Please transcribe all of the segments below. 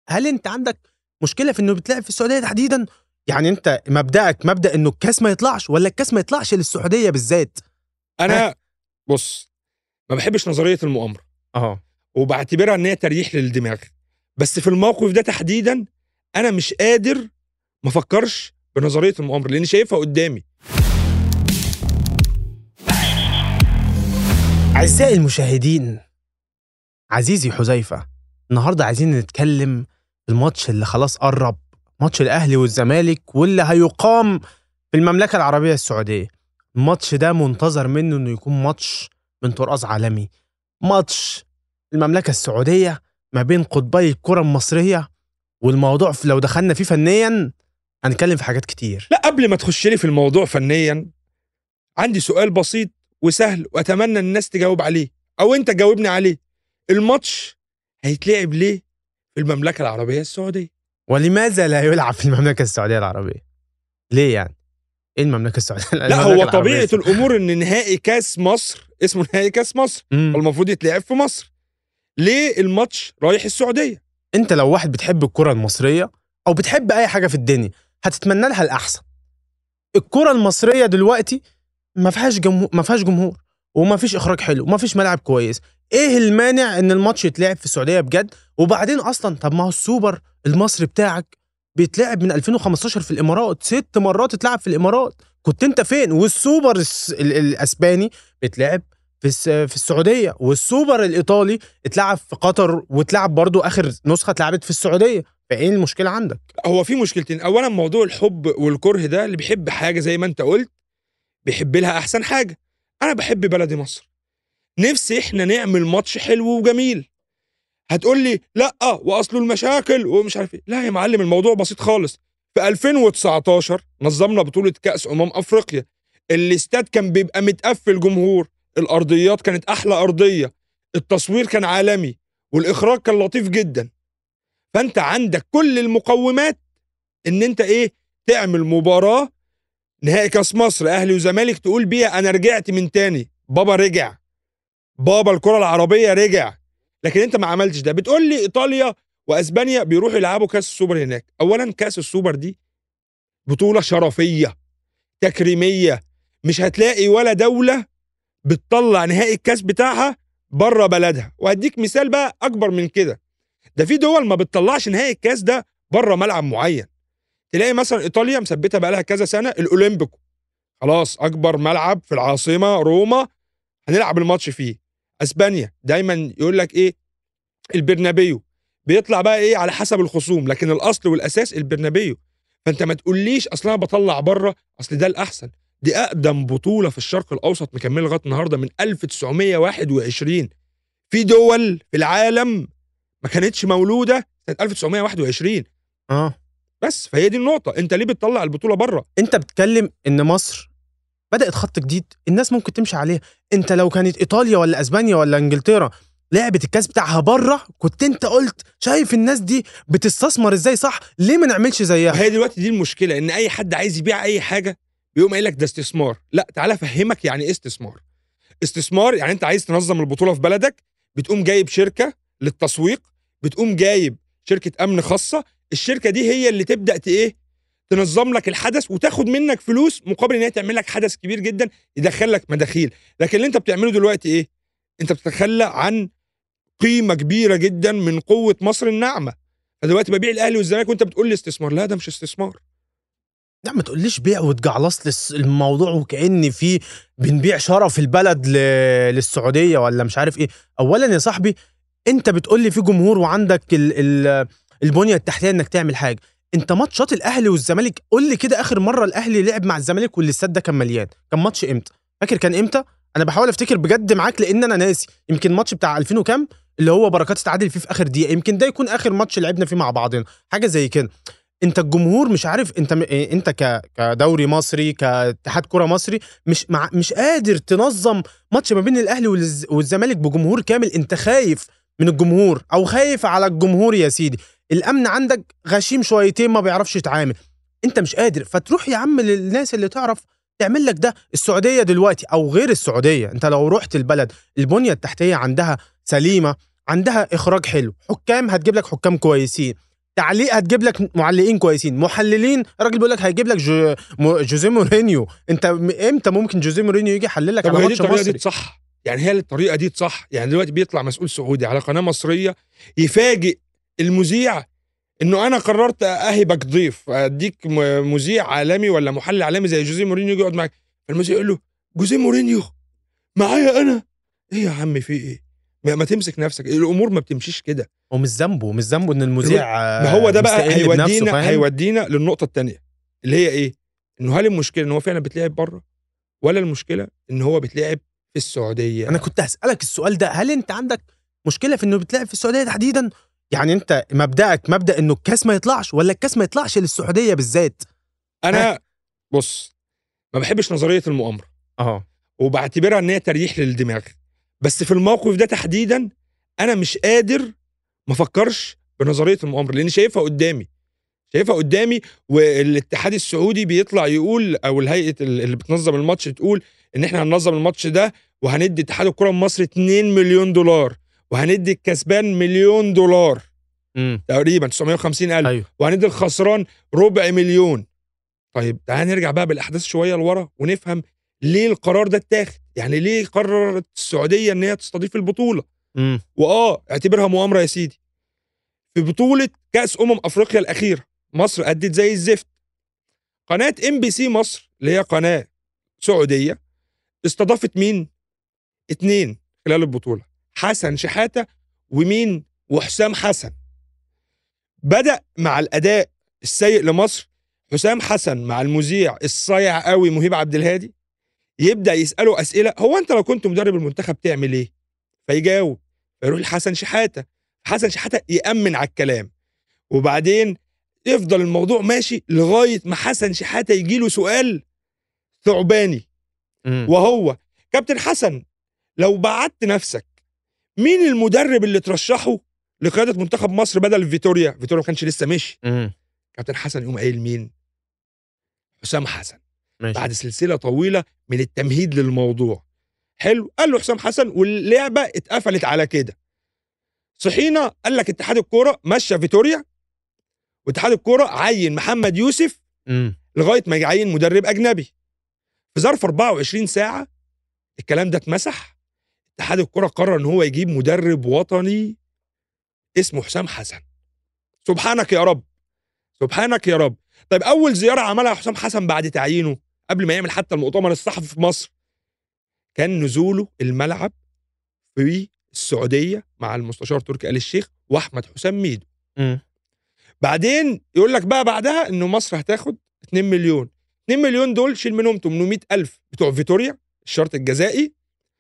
هل انت عندك مشكله في انه بتلعب في السعوديه تحديدا يعني انت مبدأك مبدأ انه الكاس ما يطلعش ولا الكاس ما يطلعش للسعوديه بالذات انا بص ما بحبش نظريه المؤامره اه وبعتبرها ان هي تريح للدماغ بس في الموقف ده تحديدا انا مش قادر ما افكرش بنظريه المؤامره لان شايفها قدامي أعزائي المشاهدين عزيزي حذيفة النهاردة عايزين نتكلم في الماتش اللي خلاص قرب ماتش الأهلي والزمالك واللي هيقام في المملكة العربية السعودية الماتش ده منتظر منه إنه يكون ماتش من طراز عالمي ماتش المملكة السعودية ما بين قطبي الكرة المصرية والموضوع في- لو دخلنا فيه فنيا هنتكلم في حاجات كتير لا قبل ما تخش لي في الموضوع فنيا عندي سؤال بسيط وسهل واتمنى الناس تجاوب عليه او انت جاوبني عليه الماتش هيتلعب ليه في المملكه العربيه السعوديه ولماذا لا يلعب في المملكة السعودية العربية؟ ليه يعني؟ ايه المملكة السعودية؟ لا المملكة هو العربية طبيعه السعودية. الامور ان نهائي كاس مصر اسمه نهائي كاس مصر مم. المفروض يتلعب في مصر ليه الماتش رايح السعوديه انت لو واحد بتحب الكرة المصرية او بتحب اي حاجة في الدنيا هتتمنى لها الاحسن. الكرة المصرية دلوقتي ما فيهاش جمهور ما فيهاش جمهور وما فيش اخراج حلو وما فيش ملعب كويس. ايه المانع ان الماتش يتلعب في السعودية بجد؟ وبعدين اصلا طب ما هو السوبر المصري بتاعك بيتلعب من 2015 في الامارات ست مرات اتلعب في الامارات كنت انت فين والسوبر الس- ال- الاسباني بيتلعب في الس- في السعوديه والسوبر الايطالي اتلعب في قطر واتلعب برضو اخر نسخه اتلعبت في السعوديه فايه المشكله عندك هو في مشكلتين اولا موضوع الحب والكره ده اللي بيحب حاجه زي ما انت قلت بيحب لها احسن حاجه انا بحب بلدي مصر نفسي احنا نعمل ماتش حلو وجميل هتقول لي لا واصله المشاكل ومش عارف ايه لا يا معلم الموضوع بسيط خالص في 2019 نظمنا بطوله كاس امم افريقيا الاستاد كان بيبقى متقفل جمهور الارضيات كانت احلى ارضيه التصوير كان عالمي والاخراج كان لطيف جدا فانت عندك كل المقومات ان انت ايه تعمل مباراه نهائي كاس مصر اهلي وزمالك تقول بيها انا رجعت من تاني بابا رجع بابا الكره العربيه رجع لكن انت ما عملتش ده بتقول لي ايطاليا واسبانيا بيروحوا يلعبوا كاس السوبر هناك اولا كاس السوبر دي بطوله شرفيه تكريميه مش هتلاقي ولا دوله بتطلع نهائي الكاس بتاعها بره بلدها وهديك مثال بقى اكبر من كده ده في دول ما بتطلعش نهائي الكاس ده بره ملعب معين تلاقي مثلا ايطاليا مثبته بقى لها كذا سنه الاولمبيكو خلاص اكبر ملعب في العاصمه روما هنلعب الماتش فيه اسبانيا دايما يقول لك ايه البرنابيو بيطلع بقى ايه على حسب الخصوم لكن الاصل والاساس البرنابيو فانت ما تقوليش اصل انا بطلع بره اصل ده الاحسن دي اقدم بطوله في الشرق الاوسط مكمله لغايه النهارده من 1921 في دول في العالم ما كانتش مولوده سنه 1921 اه بس فهي دي النقطه انت ليه بتطلع البطوله بره انت بتتكلم ان مصر بدات خط جديد الناس ممكن تمشي عليه انت لو كانت ايطاليا ولا اسبانيا ولا انجلترا لعبت الكاس بتاعها بره كنت انت قلت شايف الناس دي بتستثمر ازاي صح ليه ما نعملش زيها هي دلوقتي دي المشكله ان اي حد عايز يبيع اي حاجه بيقوم قايل لك ده استثمار لا تعالى افهمك يعني ايه استثمار استثمار يعني انت عايز تنظم البطوله في بلدك بتقوم جايب شركه للتسويق بتقوم جايب شركه امن خاصه الشركه دي هي اللي تبدا ت- ايه تنظم لك الحدث وتاخد منك فلوس مقابل ان هي تعمل لك حدث كبير جدا يدخل لك مداخيل لكن اللي انت بتعمله دلوقتي ايه انت بتتخلى عن قيمه كبيره جدا من قوه مصر الناعمه فدلوقتي ببيع الاهلي والزمالك وانت بتقول لي استثمار لا ده مش استثمار لا ما تقوليش بيع وتجعلص لس- الموضوع وكأن في بنبيع شرف البلد ل... للسعودية ولا مش عارف ايه اولا يا صاحبي انت بتقول لي في جمهور وعندك ال... ال... البنية التحتية انك تعمل حاجة انت ماتشات الاهلي والزمالك قول لي كده اخر مرة الاهلي لعب مع الزمالك والاستاد ده كان مليان كان ماتش امتى فاكر كان امتى انا بحاول افتكر بجد معاك لان انا ناسي يمكن ماتش بتاع 2000 وكام اللي هو بركات استعادل فيه في اخر دقيقة يمكن ده يكون اخر ماتش لعبنا فيه مع بعضنا حاجة زي كده انت الجمهور مش عارف انت م... إيه، انت ك... كدوري مصري كاتحاد كره مصري مش مع... مش قادر تنظم ماتش ما بين الاهلي والز... والزمالك بجمهور كامل انت خايف من الجمهور او خايف على الجمهور يا سيدي الامن عندك غشيم شويتين ما بيعرفش يتعامل انت مش قادر فتروح يا عم للناس اللي تعرف تعمل لك ده السعوديه دلوقتي او غير السعوديه انت لو رحت البلد البنيه التحتيه عندها سليمه عندها اخراج حلو حكام هتجيب لك حكام كويسين تعليق هتجيب لك معلقين كويسين محللين الراجل بيقول لك هيجيب لك جو مو- جوزيه مورينيو انت م- امتى ممكن جوزيه مورينيو يجي يحلل لك طب على هي دي ماتش الطريقه دي مصري صح يعني هي الطريقه دي صح يعني دلوقتي بيطلع مسؤول سعودي على قناه مصريه يفاجئ المذيع انه انا قررت اهبك ضيف اديك م- مذيع عالمي ولا محلل عالمي زي جوزيه مورينيو يجي يقعد معاك فالمذيع يقول له جوزيه مورينيو معايا انا ايه يا عم في ايه ما, ما تمسك نفسك الامور ما بتمشيش كده ومش ذنبه مش ذنبه ان المذيع ما هو ده بقى مستقل بنفسه، هيودينا فاهم؟ هيودينا للنقطه الثانيه اللي هي ايه انه هل المشكله ان هو فعلا بيتلعب بره ولا المشكله ان هو بيتلعب في السعوديه انا كنت هسالك السؤال ده هل انت عندك مشكله في انه بتلعب في السعوديه تحديدا يعني انت مبدأك مبدأ انه الكاس ما يطلعش ولا الكاس ما يطلعش للسعوديه بالذات انا بص ما بحبش نظريه المؤامره اه وبعتبرها ان هي تريح للدماغ بس في الموقف ده تحديدا انا مش قادر ما افكرش بنظريه المؤامره لان شايفها قدامي شايفها قدامي والاتحاد السعودي بيطلع يقول او الهيئه اللي بتنظم الماتش تقول ان احنا هننظم الماتش ده وهندي اتحاد الكره المصري 2 مليون دولار وهندي الكسبان مليون دولار امم تقريبا 950 الف ايوه وهندي الخسران ربع مليون طيب تعال نرجع بقى بالاحداث شويه لورا ونفهم ليه القرار ده اتاخد يعني ليه قررت السعوديه ان هي تستضيف البطوله امم واه اعتبرها مؤامره يا سيدي في بطوله كاس امم افريقيا الاخيره مصر ادت زي الزفت قناه ام بي سي مصر اللي هي قناه سعوديه استضافت مين اتنين خلال البطوله حسن شحاته ومين وحسام حسن بدا مع الاداء السيء لمصر حسام حسن مع المذيع الصايع قوي مهيب عبد الهادي يبدا يساله اسئله هو انت لو كنت مدرب المنتخب تعمل ايه فيجاوب فيروح لحسن شحاته حسن شحاته يامن على الكلام وبعدين يفضل الموضوع ماشي لغايه ما حسن شحاته يجي له سؤال ثعباني امم وهو كابتن حسن لو بعدت نفسك مين المدرب اللي ترشحه لقياده منتخب مصر بدل فيتوريا فيتوريا ما كانش لسه مشي امم كابتن حسن يقوم قايل مين حسام حسن ماشي بعد سلسله طويله من التمهيد للموضوع حلو قال له حسام حسن واللعبه اتقفلت على كده صحينا قال لك اتحاد الكوره مشى فيتوريا واتحاد الكوره عين محمد يوسف امم لغايه ما يعين مدرب اجنبي في ظرف 24 ساعه الكلام ده اتمسح اتحاد الكوره قرر ان هو يجيب مدرب وطني اسمه حسام حسن سبحانك يا رب سبحانك يا رب طيب اول زياره عملها حسام حسن بعد تعيينه قبل ما يعمل حتى المؤتمر الصحفي في مصر كان نزوله الملعب في السعوديه مع المستشار تركي آل الشيخ واحمد حسام ميدو امم بعدين يقول لك بقى بعدها انه مصر هتاخد 2 مليون 2 مليون دول شيل منهم 800 الف بتوع فيتوريا الشرط الجزائي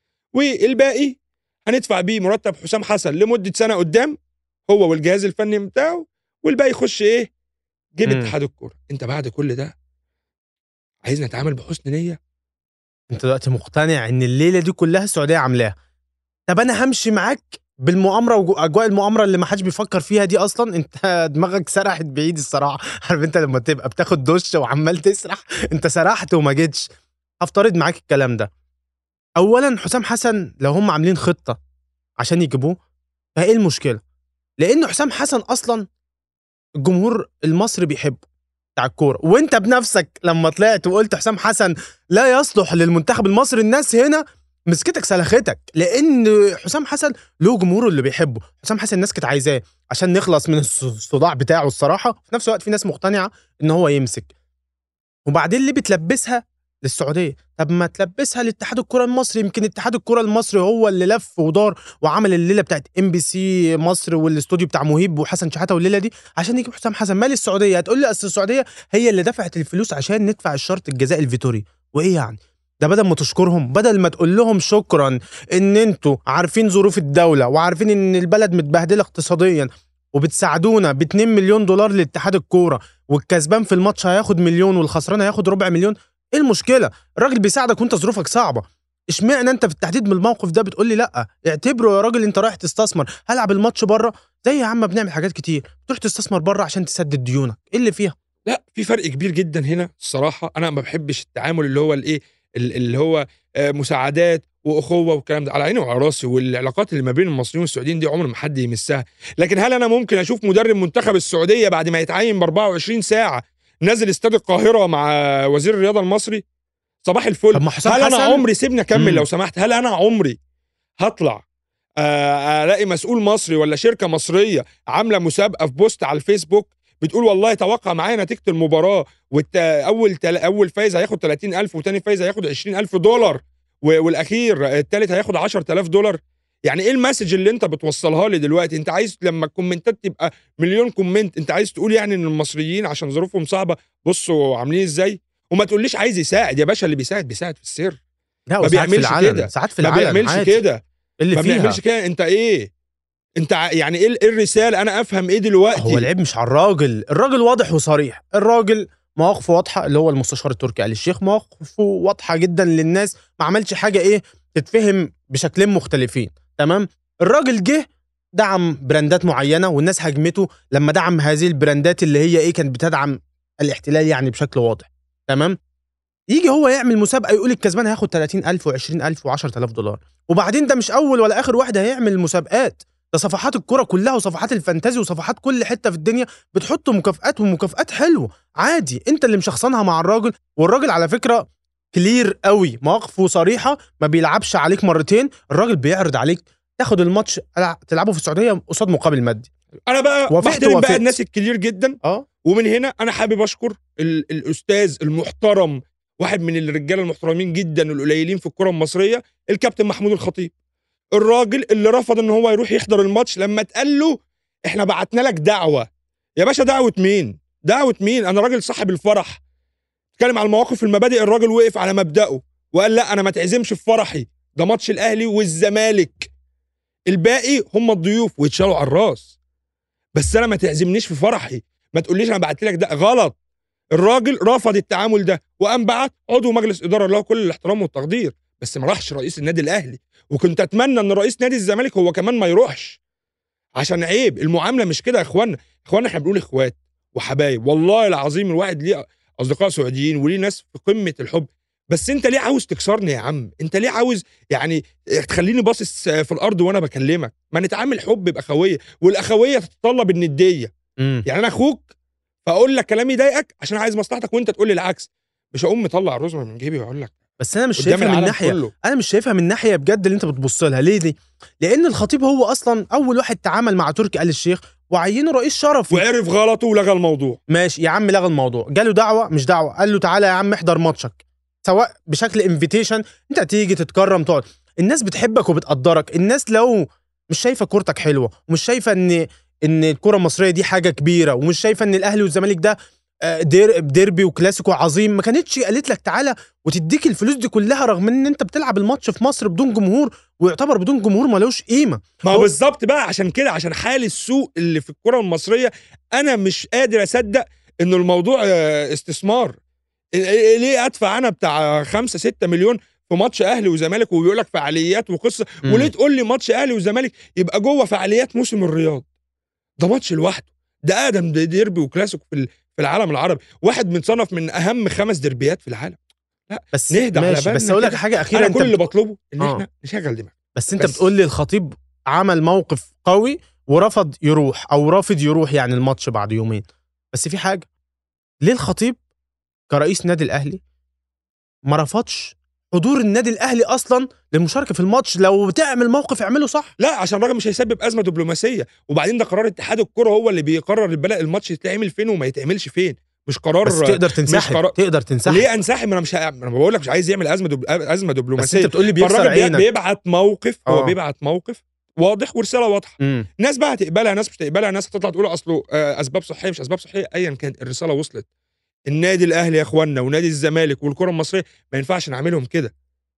والباقي هندفع بيه مرتب حسام حسن لمده سنه قدام هو والجهاز الفني بتاعه والباقي يخش ايه جيب مم. اتحاد الكوره انت بعد كل ده عايزنا نتعامل بحسن نيه انت دلوقتي مقتنع ان الليله دي كلها السعوديه عاملاها طب انا همشي معاك بالمؤامره واجواء المؤامره اللي ما حدش بيفكر فيها دي اصلا انت دماغك سرحت بعيد الصراحه عارف انت لما تبقى بتاخد دش وعمال تسرح انت سرحت وما جيتش هفترض معاك الكلام ده اولا حسام حسن لو هم عاملين خطه عشان يجيبوه فايه المشكله لان حسام حسن اصلا الجمهور المصري بيحبه بتاع الكوره وانت بنفسك لما طلعت وقلت حسام حسن لا يصلح للمنتخب المصري الناس هنا مسكتك سلختك لان حسام حسن له جمهوره اللي بيحبه حسام حسن الناس كانت عايزاه عشان نخلص من الص- الصداع بتاعه الصراحه في نفس الوقت في ناس مقتنعه ان هو يمسك وبعدين ليه بتلبسها للسعوديه طب ما تلبسها لاتحاد الكره المصري يمكن اتحاد الكره المصري هو اللي لف ودار وعمل الليله بتاعت ام بي سي مصر والاستوديو بتاع مهيب وحسن شحاته والليله دي عشان يجيب حسام حسن مال السعوديه هتقول لي اصل السعوديه هي اللي دفعت الفلوس عشان ندفع الشرط الجزائي الفيتوري وايه يعني ده بدل ما تشكرهم بدل ما تقول لهم شكرا ان انتوا عارفين ظروف الدوله وعارفين ان البلد متبهدله اقتصاديا وبتساعدونا ب 2 مليون دولار لاتحاد الكوره والكسبان في الماتش هياخد مليون والخسران هياخد ربع مليون ايه المشكله الراجل بيساعدك وانت ظروفك صعبه اشمعنى انت في التحديد من الموقف ده بتقول لي لا اعتبره يا راجل انت رايح تستثمر هلعب الماتش بره زي يا عم ما بنعمل حاجات كتير تروح تستثمر بره عشان تسدد ديونك ايه اللي فيها لا في فرق كبير جدا هنا الصراحه انا ما بحبش التعامل اللي هو الايه ال- اللي هو آه، مساعدات واخوه والكلام ده على عيني وعلى راسي والعلاقات اللي ما بين المصريين والسعوديين دي عمر ما حد يمسها لكن هل انا ممكن اشوف مدرب منتخب السعوديه بعد ما يتعين ب 24 ساعه نازل استاد القاهره مع وزير الرياضه المصري صباح الفل طب ما حسام هل انا حسن- عمري سيبني اكمل مم. لو سمحت هل انا عمري هطلع آه، الاقي مسؤول مصري ولا شركه مصريه عامله مسابقه في بوست على الفيسبوك بتقول والله توقع معايا نتيجه المباراه والت... اول تل... اول فايز هياخد 30000 وتاني فايز هياخد 20000 دولار و... والاخير التالت هياخد 10000 دولار يعني ايه المسج اللي انت بتوصلها لي دلوقتي انت عايز لما الكومنتات تبقى مليون كومنت انت عايز تقول يعني ان المصريين عشان ظروفهم صعبه بصوا عاملين ازاي وما تقوليش عايز يساعد يا باشا اللي بيساعد بيساعد في السر لا ما وساعات في بيعملش العلن كده. ساعات في ما العلن بيعملش عادي. كده اللي ما فيها بيعملش كده انت ايه انت ع- يعني ايه إيه الرساله انا افهم ايه دلوقتي هو العيب مش على الراجل الراجل واضح وصريح الراجل مواقفه واضحه اللي هو المستشار التركي آل الشيخ مواقفه واضحه جدا للناس ما عملش حاجه ايه تتفهم بشكلين مختلفين تمام الراجل جه دعم براندات معينه والناس هجمته لما دعم هذه البراندات اللي هي ايه كانت بتدعم الاحتلال يعني بشكل واضح تمام يجي هو يعمل مسابقه يقول الكسبان هياخد 30000 و20000 و10000 دولار وبعدين ده مش اول ولا اخر واحد هيعمل مسابقات ده صفحات الكرة كلها وصفحات الفانتازي وصفحات كل حتة في الدنيا بتحط مكافآت ومكافآت حلوة عادي انت اللي مشخصنها مع الراجل والراجل على فكرة كلير قوي مواقفه صريحة ما بيلعبش عليك مرتين الراجل بيعرض عليك تاخد الماتش ألع- تلعبه في السعودية قصاد مقابل مادي انا بقى وافقت بحترم ووافقت. بقى الناس الكتير جدا اه ومن هنا انا حابب اشكر ال- الاستاذ المحترم واحد من الرجاله المحترمين جدا القليلين في الكره المصريه الكابتن محمود الخطيب الراجل اللي رفض ان هو يروح يحضر الماتش لما اتقال له احنا بعتنا لك دعوه يا باشا دعوه مين دعوه مين انا راجل صاحب الفرح اتكلم على المواقف المبادئ الراجل وقف على مبدأه وقال لا انا ما تعزمش في فرحي ده ماتش الاهلي والزمالك الباقي هم الضيوف ويتشالوا على الراس بس انا ما تعزمنيش في فرحي ما تقوليش انا بعت لك ده غلط الراجل رفض التعامل ده وقام بعت عضو مجلس اداره له كل الاحترام والتقدير بس ما راحش رئيس النادي الاهلي وكنت اتمنى ان رئيس نادي الزمالك هو كمان ما يروحش عشان عيب المعامله مش كده يا اخوانا اخوانا احنا بنقول اخوات وحبايب والله العظيم الواحد ليه اصدقاء سعوديين وليه ناس في قمه الحب بس انت ليه عاوز تكسرني يا عم انت ليه عاوز يعني تخليني باصص في الارض وانا بكلمك ما نتعامل حب باخويه والاخويه تتطلب النديه امم يعني انا اخوك فاقول لك كلام يضايقك عشان عايز مصلحتك وانت تقول لي العكس مش هقوم مطلع الرزمه من جيبي واقول لك بس انا مش قدام شايفها من العالم ناحيه كله انا مش شايفها من ناحيه بجد اللي انت بتبص لها ليه دي لان الخطيب هو اصلا اول واحد تعامل مع تركي آل الشيخ وعينه رئيس شرفي وعرف غلطه ولغى الموضوع ماشي يا عم لغى الموضوع جاله دعوه مش دعوه قال له تعالى يا عم احضر ماتشك سواء بشكل انفيتيشن انت تيجي تتكرم تقعد الناس بتحبك وبتقدرك الناس لو مش شايفه كورتك حلوه ومش شايفه ان ان الكره المصريه دي حاجه كبيره ومش شايفه ان الاهلي والزمالك ده آه، دير ديربي وكلاسيكو عظيم ما كانتش قالت لك تعالى وتديك الفلوس دي كلها رغم ان انت بتلعب الماتش في مصر بدون جمهور ويعتبر بدون جمهور ملوش قيمه ما هو- هو بالظبط بقى عشان كده عشان حال السوق اللي في الكره المصريه انا مش قادر اصدق ان الموضوع آه، استثمار إيه- إيه- ليه ادفع انا بتاع 5 6 مليون في ماتش اهلي وزمالك وبيقول لك فعاليات وقصه مم. وليه تقول لي ماتش اهلي وزمالك يبقى جوه فعاليات موسم الرياض ده ماتش لوحده ده ادم ده ديربي وكلاسيكو في ال- في العالم العربي واحد متصنف من اهم خمس ديربيات في العالم بس نهدى على ماشي بالنا بس اقول لك كده. حاجه اخيره انا انت كل اللي بت- بطلبه ان آه. احنا نشغل دماغنا بس انت بس. بتقول لي الخطيب عمل موقف قوي ورفض يروح او رافض يروح يعني الماتش بعد يومين بس في حاجه ليه الخطيب كرئيس نادي الاهلي ما رفضش حضور النادي الاهلي اصلا للمشاركه في الماتش لو بتعمل موقف اعمله صح لا عشان الراجل مش هيسبب ازمه دبلوماسيه وبعدين ده قرار اتحاد الكره هو اللي بيقرر البلد الماتش يتعمل فين وما يتعملش فين مش قرار بس تقدر تنسحب قرار- تقدر تنسحب ليه انسحب انا مش ه... انا بقول لك مش عايز يعمل ازمه دب... ازمه بس دبلوماسيه انت بتقول لي بيكسر فالراجل بي- عينك بيبعت موقف هو آه. بيبعت موقف واضح ورساله واضحه مم. ناس بقى هتقبلها ناس مش هتقبلها ناس هتطلع تقول اصله آه، اسباب صحيه مش اسباب صحيه ايا كانت الرساله وصلت النادي الاهلي يا اخوانا ونادي الزمالك والكره المصريه ما ينفعش نعملهم كده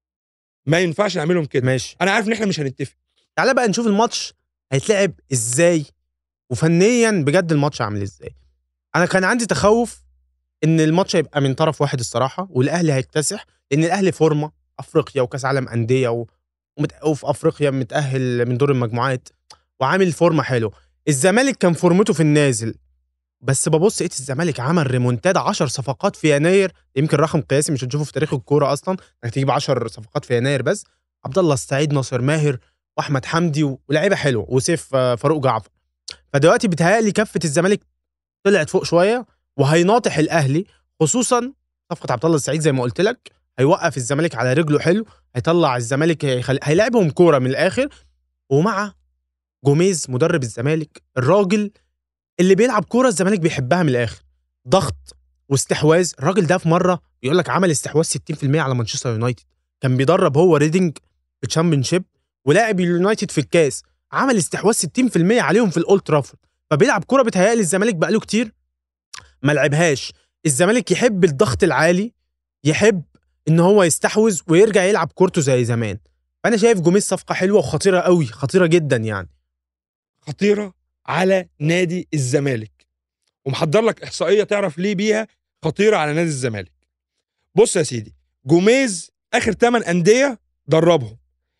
ما ينفعش نعملهم كده ماشي انا عارف ان احنا مش هنتفق تعالى بقى نشوف الماتش هيتلعب ازاي وفنيا بجد الماتش عامل ازاي انا كان عندي تخوف ان الماتش هيبقى من طرف واحد الصراحه والاهلي هيكتسح لان الاهلي فورمه افريقيا وكاس عالم انديه و... ومت... وفي افريقيا متاهل من دور المجموعات وعامل فورمه حلو الزمالك كان فورمته في النازل بس ببص لقيت الزمالك عمل ريمونتادا 10 صفقات في يناير يمكن رقم قياسي مش هتشوفه في تاريخ الكوره اصلا انك تجيب 10 صفقات في يناير بس عبد الله السعيد ناصر ماهر واحمد حمدي ولاعيبه حلوه وسيف آه، فاروق جعفر فدلوقتي بيتهيألي كفه الزمالك طلعت فوق شويه وهيناطح الاهلي خصوصا صفقه عبد الله السعيد زي ما قلت لك هيوقف الزمالك على رجله حلو هيطلع الزمالك هيخل... هيلاعبهم كوره من الاخر ومع جوميز مدرب الزمالك الراجل اللي بيلعب كوره الزمالك بيحبها من الاخر ضغط واستحواذ الراجل ده في مره يقول لك عمل استحواذ 60% على مانشستر يونايتد كان بيدرب هو ريدنج في الشامبيونشيب ولاعب اليونايتد في الكاس عمل استحواذ 60% عليهم في الاولد ترافورد فبيلعب كوره بتهيألي الزمالك بقاله كتير ما لعبهاش الزمالك يحب الضغط العالي يحب ان هو يستحوذ ويرجع يلعب كورته زي زمان فانا شايف جوميز صفقه حلوه وخطيره قوي خطيره جدا يعني خطيره على نادي الزمالك ومحضر لك احصائيه تعرف ليه بيها خطيره على نادي الزمالك بص يا سيدي جوميز اخر 8 انديه دربهم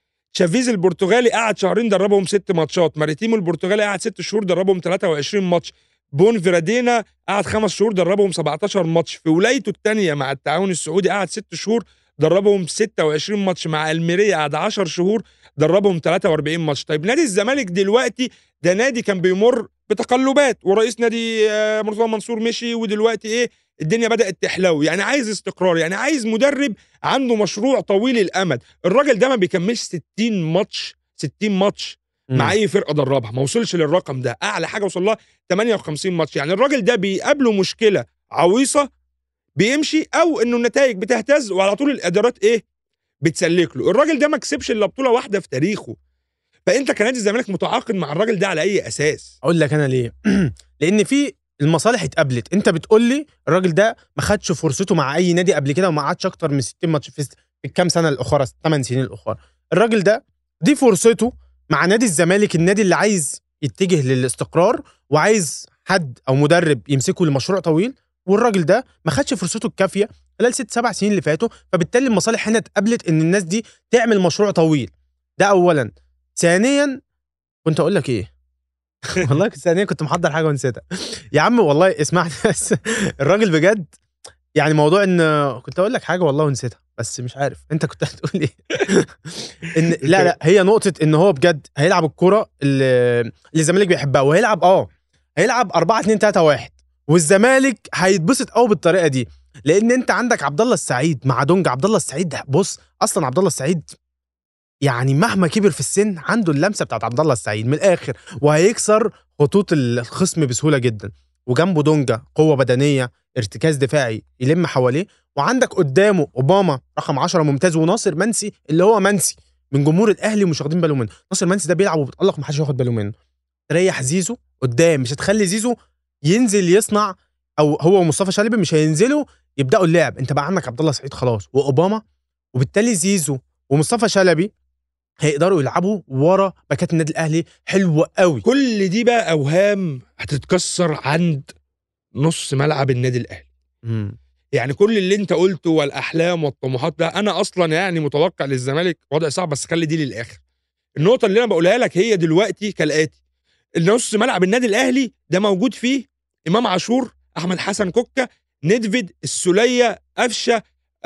شافيز البرتغالي قعد شهرين دربهم ست ماتشات ماريتيمو البرتغالي قعد ست شهور دربهم 23 ماتش بون فيرادينا قعد خمس شهور دربهم 17 ماتش في ولايته الثانيه مع التعاون السعودي قعد ست شهور دربهم 26 ماتش مع الميريا قعد 10 شهور دربهم 43 ماتش طيب نادي الزمالك دلوقتي ده نادي كان بيمر بتقلبات ورئيس نادي آه، مرتضى منصور مشي ودلوقتي ايه الدنيا بدات تحلو يعني عايز استقرار يعني عايز مدرب عنده مشروع طويل الامد الراجل ده ما بيكملش 60 ماتش 60 ماتش مع اي فرقه دربها ما وصلش للرقم ده اعلى حاجه وصل لها 58 ماتش يعني الراجل ده بيقابله مشكله عويصه بيمشي او انه النتائج بتهتز وعلى طول الادارات ايه بتسلك له الراجل ده ما كسبش الا بطوله واحده في تاريخه فانت كنادي الزمالك متعاقد مع الراجل ده على اي اساس اقول لك انا ليه لان في المصالح اتقابلت انت بتقول لي الراجل ده ما خدش فرصته مع اي نادي قبل كده وما قعدش اكتر من 60 ماتش في في الكام سنه الاخرى 8 سنين الاخرى الراجل ده دي فرصته مع نادي الزمالك النادي اللي عايز يتجه للاستقرار وعايز حد او مدرب يمسكه لمشروع طويل والراجل ده ما خدش فرصته الكافيه خلال ست سبع سنين اللي فاتوا فبالتالي المصالح هنا اتقابلت ان الناس دي تعمل مشروع طويل ده اولا ثانيا كنت اقول لك ايه والله كنت ثانيا كنت محضر حاجه ونسيتها يا عم والله اسمعني بس الراجل بجد يعني موضوع ان كنت اقول لك حاجه والله ونسيتها بس مش عارف انت كنت هتقول ايه ان لا لا هي نقطه ان هو بجد هيلعب الكوره اللي اللي الزمالك بيحبها وهيلعب اه هيلعب 4 2 3 1 والزمالك هيتبسط قوي بالطريقه دي لان انت عندك عبد الله السعيد مع دونج عبد الله السعيد ده بص اصلا عبد الله السعيد يعني مهما كبر في السن عنده اللمسه بتاعت عبد الله السعيد من الاخر وهيكسر خطوط الخصم بسهوله جدا وجنبه دونجا قوه بدنيه ارتكاز دفاعي يلم حواليه وعندك قدامه اوباما رقم 10 ممتاز وناصر منسي اللي هو منسي من جمهور الاهلي ومش واخدين بالهم منه ناصر منسي ده بيلعب وبيتالق ومحدش واخد باله منه تريح زيزو قدام مش هتخلي زيزو ينزل يصنع او هو ومصطفى شلبي مش هينزلوا يبداوا اللعب انت بقى عندك عبد الله سعيد خلاص واوباما وبالتالي زيزو ومصطفى شلبي هيقدروا يلعبوا ورا باكات النادي الاهلي حلو قوي كل دي بقى اوهام هتتكسر عند نص ملعب النادي الاهلي مم. يعني كل اللي انت قلته والاحلام والطموحات ده انا اصلا يعني متوقع للزمالك وضع صعب بس خلي دي للاخر النقطه اللي انا بقولها لك هي دلوقتي كالاتي نص ملعب النادي الاهلي ده موجود فيه امام عاشور احمد حسن كوكا ندفيد السوليه قفشه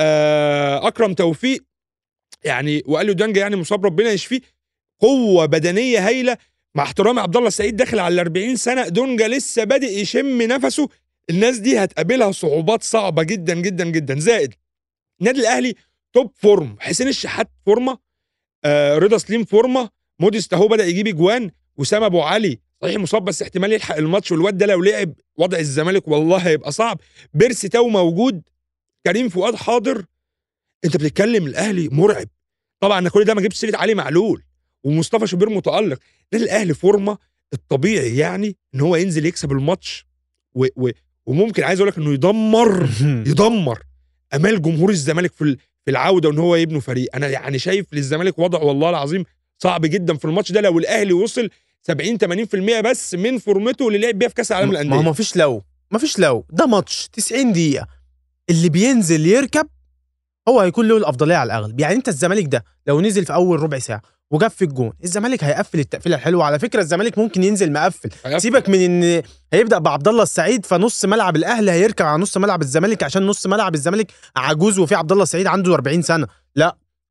آه اكرم توفيق يعني وقال له دانجا يعني مصاب ربنا يشفيه قوه بدنيه هايله مع احترامي عبد الله السعيد داخل على ال 40 سنه دونجا لسه بادئ يشم نفسه الناس دي هتقابلها صعوبات صعبه جدا جدا جدا زائد النادي الاهلي توب فورم حسين الشحات فورمه آه رضا سليم فورمه موديست اهو بدا يجيب اجوان وسام ابو علي صحيح مصاب بس احتمال يلحق الماتش والواد ده لو لعب وضع الزمالك والله هيبقى صعب بيرسي تاو موجود كريم فؤاد حاضر انت بتتكلم الاهلي مرعب طبعا انا كل ده ما جبتش سيره علي معلول ومصطفى شوبير متالق النادي الاهلي فورمه الطبيعي يعني ان هو ينزل يكسب الماتش و و وممكن عايز اقول لك انه يدمر يدمر امال جمهور الزمالك في ال- في العوده وان هو يبنوا فريق انا يعني شايف للزمالك وضع والله العظيم صعب جدا في الماتش ده لو الاهلي وصل 70 80% بس من فورمته اللي لعب بيها في كاس العالم ما هو للانديه ما فيش لو ما فيش لو ده ماتش 90 دقيقة اللي بينزل يركب هو هيكون له الأفضلية على الأغلب يعني أنت الزمالك ده لو نزل في أول ربع ساعة وجاب في الجون الزمالك هيقفل التقفيله الحلوه على فكره الزمالك ممكن ينزل مقفل هيقفل. سيبك من ان هيبدا بعبد الله السعيد فنص ملعب الاهلي هيركب على نص ملعب الزمالك عشان نص ملعب الزمالك عجوز وفي عبد الله السعيد عنده 40 سنه لا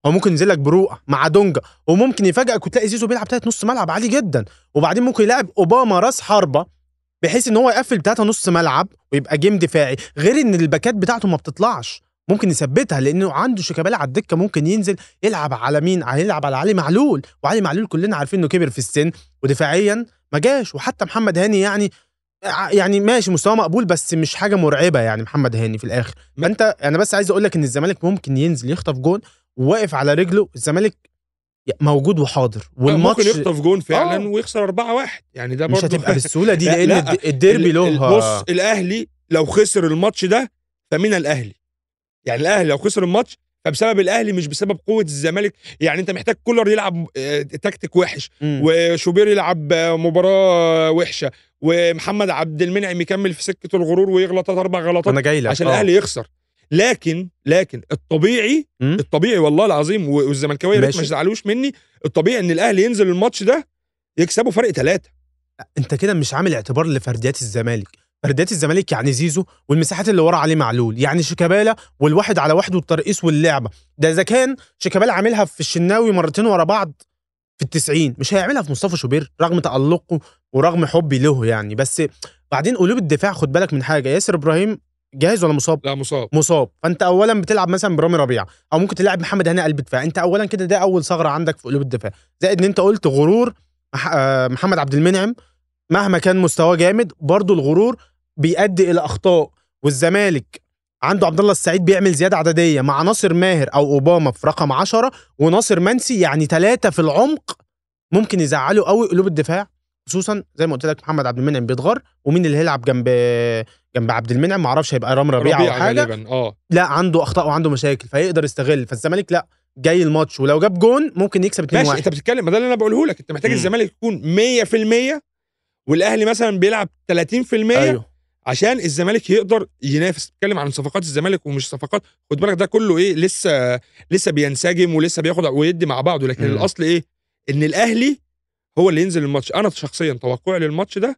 هو ممكن ينزل لك برؤى مع دونجا وممكن يفاجئك وتلاقي زيزو بيلعب تلات نص ملعب عالي جدا وبعدين ممكن يلعب اوباما راس حربه بحيث ان هو يقفل بتاعته نص ملعب ويبقى جيم دفاعي غير ان الباكات بتاعته ما بتطلعش ممكن يثبتها لانه عنده شيكابالا على الدكه ممكن ينزل يلعب على مين هيلعب على علي معلول وعلي معلول كلنا عارفين انه كبر في السن ودفاعيا ما جاش وحتى محمد هاني يعني يعني ماشي مستوى مقبول بس مش حاجه مرعبه يعني محمد هاني في الاخر ما- فانت انا بس عايز اقول لك ان الزمالك ممكن ينزل يخطف جون وواقف على رجله الزمالك موجود وحاضر والماتش ممكن يخطف جون فعلا آه. ويخسر 4 1 يعني ده برضه مش هتبقى بالسهوله دي لا، لان لا. الد- الديربي ال- له ال- بص الاهلي لو خسر الماتش ده فمن الاهلي يعني الاهلي لو خسر الماتش فبسبب الاهلي مش بسبب قوه الزمالك يعني انت محتاج كولر يلعب آه، تكتيك وحش مم. وشوبير يلعب آه، مباراه وحشه ومحمد عبد المنعم يكمل في سكه الغرور ويغلط ثلاث اربع غلطات انا جاي لك عشان آه. الاهلي يخسر لكن لكن الطبيعي مم. الطبيعي والله العظيم و- والزملكاويه يا ريت ما ماشي. يزعلوش مني الطبيعي ان الاهلي ينزل الماتش ده يكسبوا فرق ثلاثه انت كده مش عامل اعتبار لفرديات الزمالك فرديات الزمالك يعني زيزو والمساحات اللي ورا عليه معلول يعني شيكابالا والواحد على واحد والترقيص واللعبه ده اذا كان شيكابالا عاملها في الشناوي مرتين ورا بعض في التسعين مش هيعملها في مصطفى شوبير رغم تألقه ورغم حبي له يعني بس بعدين قلوب الدفاع خد بالك من حاجه ياسر ابراهيم جاهز ولا مصاب لا مصاب مصاب فانت اولا بتلعب مثلا برامي ربيعه او ممكن تلعب محمد هاني قلب دفاع انت اولا كده ده اول ثغره عندك في قلوب الدفاع زائد ان انت قلت غرور مح... آه، محمد عبد المنعم مهما كان مستواه جامد برضه الغرور بيؤدي الى اخطاء والزمالك عنده عبد الله السعيد بيعمل زياده عدديه مع ناصر ماهر او اوباما في رقم 10 وناصر منسي يعني ثلاثه في العمق ممكن يزعلوا قوي قلوب الدفاع خصوصا زي ما قلت لك محمد عبد المنعم بيتغر ومين اللي هيلعب جنب جنب عبد المنعم معرفش هيبقى رام ربيعه او ربيع حاجه غالبا اه لا عنده اخطاء وعنده مشاكل فيقدر يستغل فالزمالك لا جاي الماتش ولو جاب جون ممكن يكسب 2 ماشي 1 انت بتتكلم ما ده اللي انا بقوله لك انت محتاج مم. الزمالك يكون 100% والاهلي مثلا بيلعب 30% ايوه عشان الزمالك يقدر ينافس تتكلم عن صفقات الزمالك ومش صفقات خد بالك ده كله ايه لسه لسه بينسجم ولسه بياخد ويدي مع بعضه لكن مم. الاصل ايه ان الاهلي هو اللي ينزل الماتش انا شخصيا توقعي للماتش ده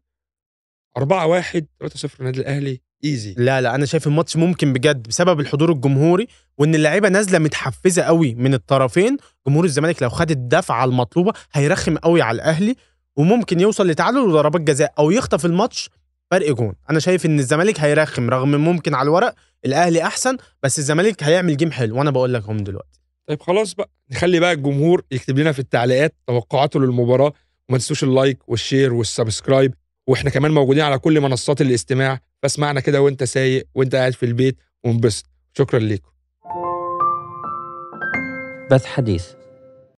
4 1 3 0 النادي الاهلي ايزي لا لا انا شايف الماتش ممكن بجد بسبب الحضور الجمهوري وان اللعيبه نازله متحفزه قوي من الطرفين جمهور الزمالك لو خد الدفعه المطلوبه هيرخم قوي على الاهلي وممكن يوصل لتعادل وضربات جزاء او يخطف الماتش فرق جون انا شايف ان الزمالك هيرخم رغم ممكن على الورق الاهلي احسن بس الزمالك هيعمل جيم حلو وانا بقول لك هم دلوقتي طيب خلاص بقى نخلي بقى الجمهور يكتب لنا في التعليقات توقعاته للمباراه وما تنسوش اللايك والشير والسبسكرايب واحنا كمان موجودين على كل منصات الاستماع فاسمعنا كده وانت سايق وانت قاعد في البيت وانبسط شكرا ليكم بث حديث